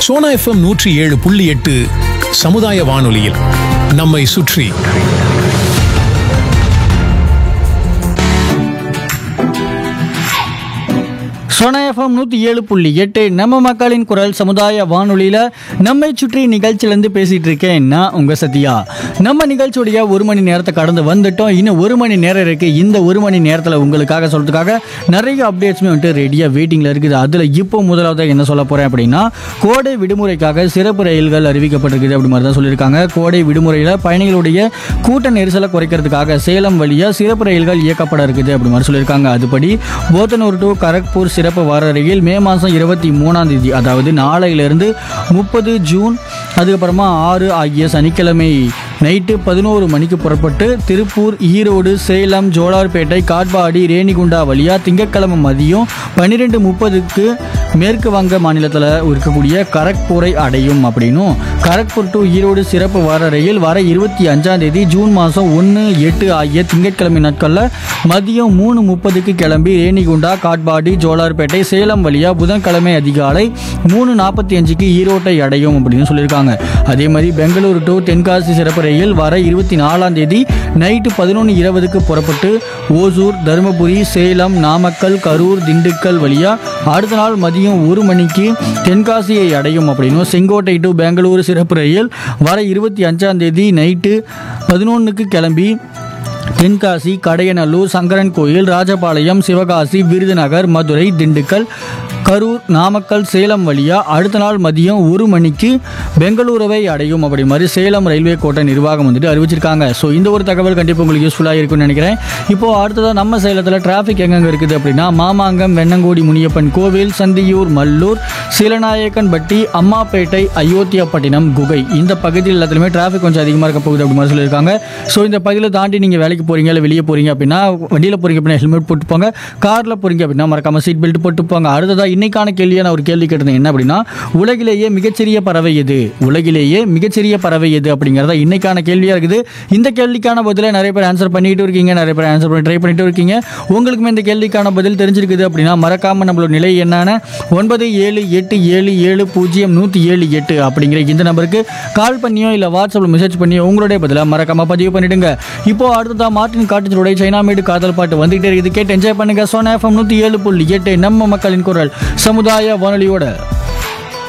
Sona FM நூற்றி ஏழு புள்ளி எட்டு சமுதாய வானொலியில் நம்மை சுற்றி சோனா எஃப்எம் நூற்றி ஏழு புள்ளி எட்டு நம்ம மக்களின் குரல் சமுதாய வானொலியில் நம்மை சுற்றி நிகழ்ச்சியிலேருந்து பேசிகிட்டு இருக்கேன் நான் உங்கள் சத்யா நம்ம நிகழ்ச்சியுடைய ஒரு மணி நேரத்தை கடந்து வந்துட்டோம் இன்னும் ஒரு மணி நேரம் இருக்குது இந்த ஒரு மணி நேரத்தில் உங்களுக்காக சொல்கிறதுக்காக நிறைய அப்டேட்ஸுமே வந்துட்டு ரெடியாக வெயிட்டிங்கில் இருக்குது அதில் இப்போ முதலாவது என்ன சொல்ல போகிறேன் அப்படின்னா கோடை விடுமுறைக்காக சிறப்பு ரயில்கள் அறிவிக்கப்பட்டிருக்குது அப்படி மாதிரி தான் சொல்லியிருக்காங்க கோடை விடுமுறையில் பயணிகளுடைய கூட்ட நெரிசலை குறைக்கிறதுக்காக சேலம் வழியாக சிறப்பு ரயில்கள் இயக்கப்பட இருக்குது அப்படி மாதிரி சொல்லியிருக்காங்க அதுபடி போத்தனூர் டு கரக்பூர் சிறப்பு வார ரயில் மே மாதம் இருபத்தி மூணாம் தேதி அதாவது நாளையிலிருந்து முப்பது ஜூன் அதுக்கப்புறமா ஆறு ஆகிய சனிக்கிழமை நைட்டு பதினோரு மணிக்கு புறப்பட்டு திருப்பூர் ஈரோடு சேலம் ஜோலார்பேட்டை காட்பாடி ரேணிகுண்டா வழியாக திங்கட்கிழமை மதியம் பன்னிரெண்டு முப்பதுக்கு மேற்கு வங்க மாநிலத்தில் இருக்கக்கூடிய கரக்பூரை அடையும் அப்படின்னும் கரக்பூர் டு ஈரோடு சிறப்பு வார ரயில் வர இருபத்தி அஞ்சாம் தேதி ஜூன் மாதம் ஒன்று எட்டு ஆகிய திங்கட்கிழமை நாட்களில் மதியம் மூணு முப்பதுக்கு கிளம்பி ரேணிகுண்டா காட்பாடி ஜோலார்பேட்டை சேலம் வழியாக புதன்கிழமை அதிகாலை மூணு நாற்பத்தி அஞ்சுக்கு ஈரோட்டை அடையும் அப்படின்னு சொல்லியிருக்காங்க அதே மாதிரி பெங்களூரு டு தென்காசி சிறப்பு ரயில் வர இருபத்தி நாலாம் தேதி நைட்டு பதினொன்று இருபதுக்கு புறப்பட்டு ஓசூர் தருமபுரி சேலம் நாமக்கல் கரூர் திண்டுக்கல் வழியாக அடுத்த நாள் மதியம் ஒரு மணிக்கு தென்காசியை அடையும் அப்படின்னும் செங்கோட்டை டு பெங்களூரு சிறப்பு ரயில் வர இருபத்தி அஞ்சாம் தேதி நைட்டு பதினொன்றுக்கு கிளம்பி தென்காசி கடையநல்லூர் சங்கரன் கோயில் ராஜபாளையம் சிவகாசி விருதுநகர் மதுரை திண்டுக்கல் கரூர் நாமக்கல் சேலம் வழியா அடுத்த நாள் மதியம் ஒரு மணிக்கு பெங்களூருவை அடையும் அப்படி மாதிரி சேலம் ரயில்வே கோட்டை நிர்வாகம் வந்துட்டு அறிவிச்சிருக்காங்க ஸோ இந்த ஒரு தகவல் கண்டிப்பாக உங்களுக்கு யூஸ்ஃபுல்லாக இருக்கும்னு நினைக்கிறேன் இப்போ அடுத்ததாக நம்ம சேலத்தில் டிராஃபிக் எங்கெங்க இருக்குது அப்படின்னா மாமாங்கம் வெண்ணங்கோடி முனியப்பன் கோவில் சந்தியூர் மல்லூர் சீலநாயக்கன்பட்டி அம்மாப்பேட்டை அயோத்தியாப்பட்டினம் குகை இந்த பகுதியில் எல்லாத்துலையுமே டிராஃபிக் கொஞ்சம் அதிகமாக இருக்க போகுது அப்படி மாதிரி சொல்லியிருக்காங்க ஸோ இந்த பகுதியில் தாண்டி நீங்கள் வேலைக்கு போகிறீங்க இல்லை வெளியே போகிறீங்க அப்படின்னா வண்டியில் போகிறீங்க அப்படின்னா ஹெல்மெட் போட்டு போங்க காரில் போகிறீங்க அப்படின்னா மறக்காம சீட் பெல்ட் போட்டு போங்க அடுத்ததாக இன்னைக்கான கேள்வியை நான் ஒரு கேள்வி கேட்டிருந்தேன் என்ன அப்படின்னா உலகிலேயே மிகச்சிறிய பறவை எது உலகிலேயே மிகச்சிறிய பறவை எது அப்படிங்கிறதா இன்னைக்கான கேள்வியாக இருக்குது இந்த கேள்விக்கான பதிலை நிறைய பேர் ஆன்சர் பண்ணிட்டு இருக்கீங்க நிறைய பேர் ஆன்சர் பண்ணி ட்ரை பண்ணிட்டு இருக்கீங்க உங்களுக்குமே இந்த கேள்விக்கான பதில் தெரிஞ்சிருக்குது அப்படின்னா மறக்காம நம்மளோட நிலை என்னன்னு ஒன்பது ஏழு எட்டு ஏழு ஏழு பூஜ்ஜியம் நூற்றி ஏழு எட்டு அப்படிங்கிற இந்த நம்பருக்கு கால் பண்ணியோ இல்லை வாட்ஸ்அப்பில் மெசேஜ் பண்ணியோ உங்களுடைய பதிலாக மறக்காம பதிவு பண்ணிடுங்க இப்போ அடுத்ததா மார்டின் காட்டுச்சலுடைய சைனா மேடு காதல் பாட்டு வந்துகிட்டே இருக்குது கேட்டு என்ஜாய் பண்ணுங்க சோனா எஃப்எம் நூற்றி ஏழு புள்ளி எட்டு நம்ம மக்களின் குரல் சமுதாய வானொலியோட